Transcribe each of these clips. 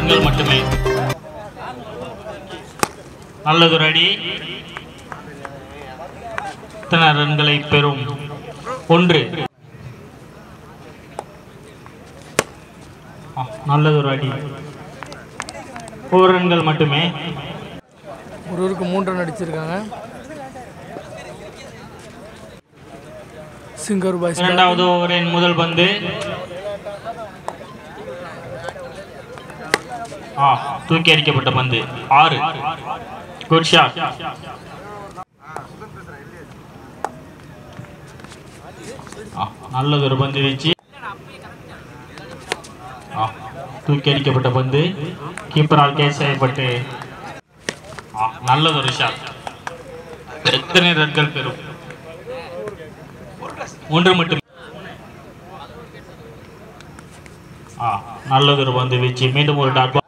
ரன்கள் மட்டுமே நல்லதொரு அடி எத்தனை ரன்களை பெறும் ஒன்று ஆ, நல்லதொரு அடி ஒரு ரன்கள் மட்டுமே ஒரு ஊருக்கு மூன்று ரன் அடிச்சிருக்காங்க சிங்கர் பாய்ஸ் இரண்டாவது ஓவரின் முதல் பந்து ஆ தூக்கி அடிக்கப்பட்ட பந்து ஆறு குட் ஷாட் ஆ, நல்லதொரு பந்து வீச்சு ஆ, தூக்கி அடிக்கப்பட்ட பந்து கீப்பரால் கேட்ச் செய்யப்பட்டு ஆ, நல்லதொரு ஷாட் எத்தனை ரன்கள் பெறும் ஒன்று மட்டும் ஆ நல்லதொரு பந்து வீச்சு மீண்டும் ஒரு டாட் பால்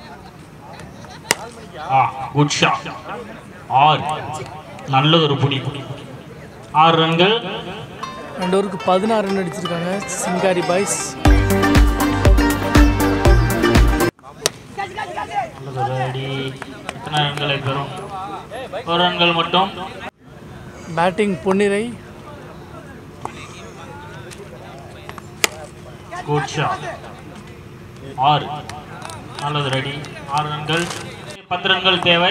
ஆ குட் ஷாட் ஆறு நல்லதொரு புடி ஆறு ரன்கள் ரெண்டு ஊருக்கு பதினாறு ரன் அடிச்சிருக்காங்க சிங்காரி பாய்ஸ் நல்லதொரு அடி எத்தனை ரன்களை பெறும் ஒரு ரன்கள் மட்டும் பேட்டிங் பொன்னிறை குட் ஷாட் ஆறு நல்லது ரெடி ஆறு ரன்கள் பத்து ரன்கள் தேவை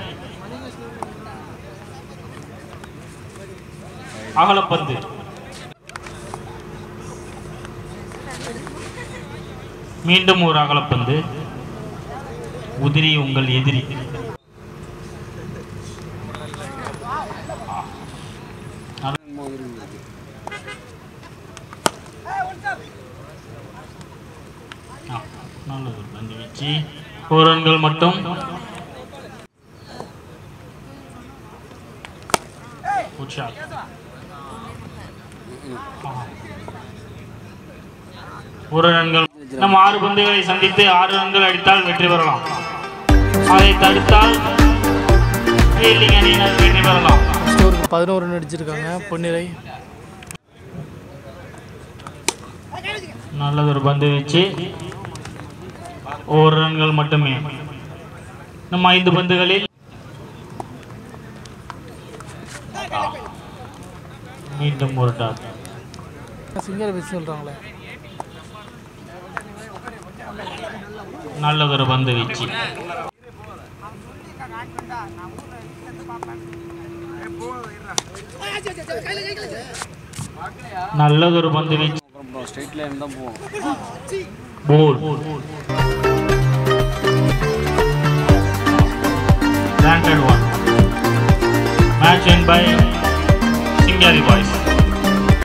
அகலப்பந்து மீண்டும் ஒரு அகலப்பந்து உதிரி உங்கள் எதிரி ஆ, நல்லது பந்து வீச்சு ஒரு ரன்கள் மட்டும் Good shot. ஆ. ஒரு ரன்கள் நம்ம ஆறு பந்துகளை சந்தித்து ஆறு ரன்கள் அடித்தால் வெற்றி பெறலாம் அதை தடுத்தால் ஃபீல்டிங் அணியினர் வெற்றி பெறலாம் ஃபஸ்ட் ஊருக்கு பதினோரு ரன் அடிச்சிருக்காங்க பொன்னிறை நல்லதொரு பந்து வீச்சு ஒரு ரன்கள் மட்டுமே நம்ம ஐந்து பந்துகளில் மீண்டும் ஒரு டாட் சிங்கர் பாய்ஸ் சொல்கிறாங்களே நல்லதொரு பந்து வீச்சு நல்லதொரு பந்து வீச்சு ஸ்ட்ரெயிட் லைன் தான் போவோம் போல் Granted one. Match win by Singari boys.